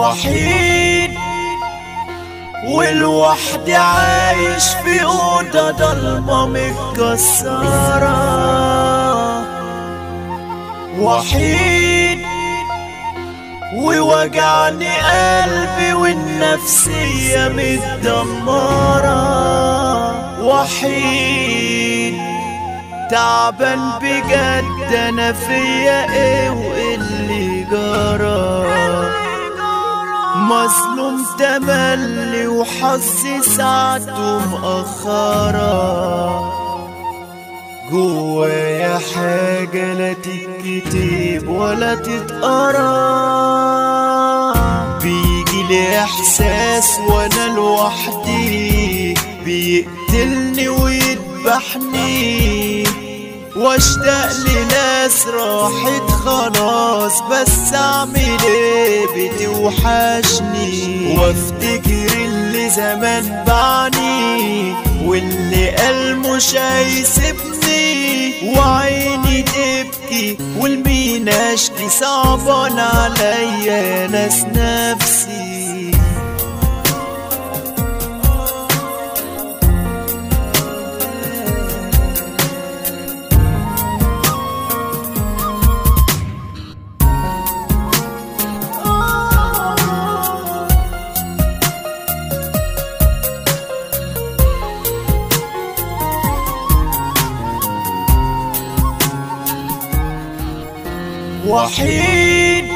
وحيد والوحدي عايش في أوضة ضلمة متكسرة وحيد ووجعني قلبي والنفسية متدمرة وحيد تعبان بجد انا فيا ايه واللي جرى مظلوم تملي وحظي ساعته مأخرة جوايا حاجة لا تتكتب ولا تتقرا بيجيلي إحساس وأنا لوحدي بيقتلني ويذبحني واشتاق لناس راحت خلاص بس اعمل ايه بتوحشني وافتكر اللي زمان بعني واللي قال مش هيسيبني وعيني تبكي والمين اشكي صعبان عليا ناس نفسي وحيد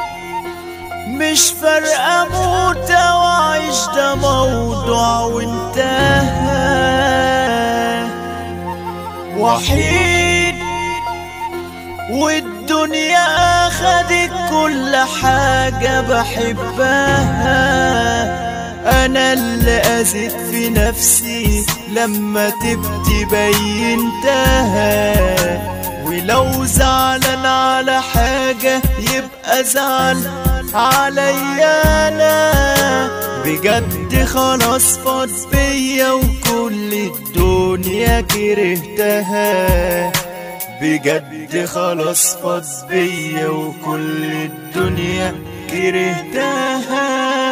مش فارقة موت وعيش ده موضوع وانتهى وحيد والدنيا أخدت كل حاجة بحبها أنا اللي أذيت في نفسي لما تبدي بينتها ولو زعلان على حاجة يبقى زعل عليا أنا بجد خلاص فاض بيا وكل الدنيا كرهتها بجد خلاص فاض بيا وكل الدنيا كرهتها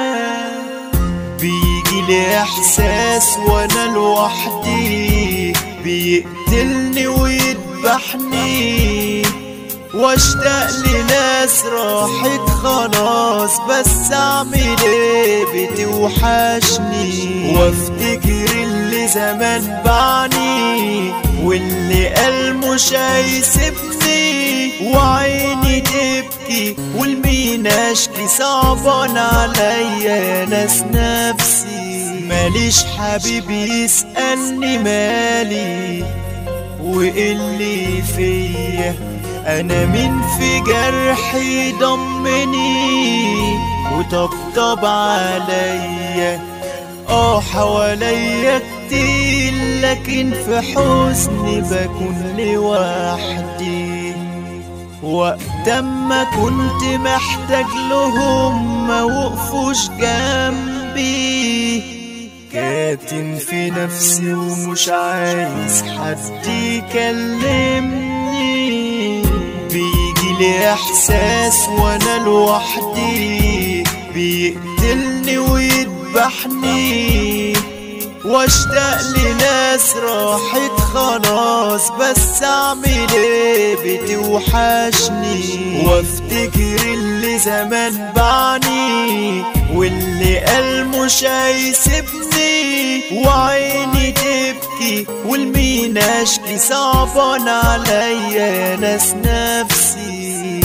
بيجيلي احساس وانا لوحدي بيقتلني ويذبحني واشتاق لناس راحت خلاص بس اعمل ايه بتوحشني وافتكر اللي زمان بعني واللي قال مش هيسيبني وعيني تبكي والمين اشكي صعبان عليا ناس نفسي ماليش حبيب يسألني مالي واللي فيا انا مين في جرحي ضمني وطبطب عليا اه حواليا كتير لكن في حزني بكون لوحدي وقت ما كنت محتاج لهم ما وقفوش جنبي كاتم في نفسي ومش عايز حد يكلمني بيجيلي احساس وانا لوحدي بيقتلني ويذبحني واشتاق لناس راحت خلاص بس اعمل ايه بتوحشني وافتكر اللي زمان بعني واللي قال مش هيسيبني وعيني تبكي والمين اشكي صعبان عليا ناس نفسي